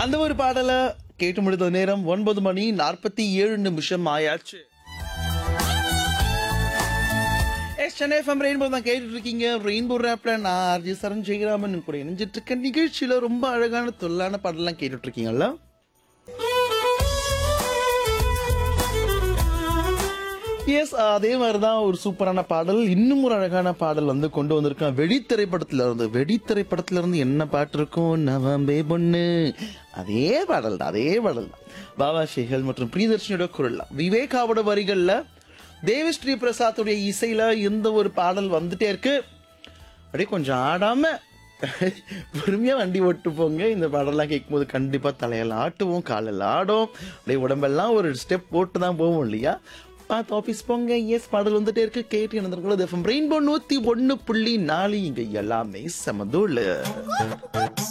அந்த ஒரு பாடலை கேட்டு முடித்த நேரம் ஒன்பது மணி நாற்பத்தி ஏழு நிமிஷம் ஆயாச்சு எஸ் சென்னை எஃப்எம் ரெயின்போ தான் கேட்டுட்டு இருக்கீங்க ரெயின்போ ரேப்ல நான் ஆர்ஜி சரண் ஜெயராமன் கூட இணைஞ்சிட்டு இருக்க நிகழ்ச்சியில ரொம்ப அழகான தொல்லான பாடலாம் கேட்டுட்டு இருக்கீங்கல்ல எஸ் அதே மாதிரி தான் ஒரு சூப்பரான பாடல் இன்னும் ஒரு அழகான பாடல் வந்து கொண்டு வந்திருக்கேன் வெடி திரைப்படத்துல இருந்து வெடி திரைப்படத்துல இருந்து என்ன பாட்டு இருக்கும் நவம்பே பொண்ணு அதே பாடல் தான் அதே பாடல் தான் பாபா ஷேகல் மற்றும் பிரியதர்ஷினியோட குரல் தான். விவேகாவோட வரிகள்ல தேவிஸ்ரீ பிரசாத்துடைய இசையில இந்த ஒரு பாடல் வந்துட்டே இருக்கு அப்படியே கொஞ்சம் ஆடாம பொறுமையா வண்டி ஓட்டு போங்க இந்த பாடலாம் கேட்கும்போது கண்டிப்பா தலையெல்லாம் ஆட்டுவோம் காலெல்லாம் ஆடும் அப்படியே உடம்பெல்லாம் ஒரு ஸ்டெப் போட்டு தான் போவோம் இல்லையா பார்த்து ஆஃபீஸ் போங்க எஸ் பாடல் வந்துட்டே இருக்கு கேட்டு நடந்திருக்கூடாது ரெயின்போ நூத்தி ஒன்னு புள்ளி நாலு இங்க எல்லாமே சமதூள்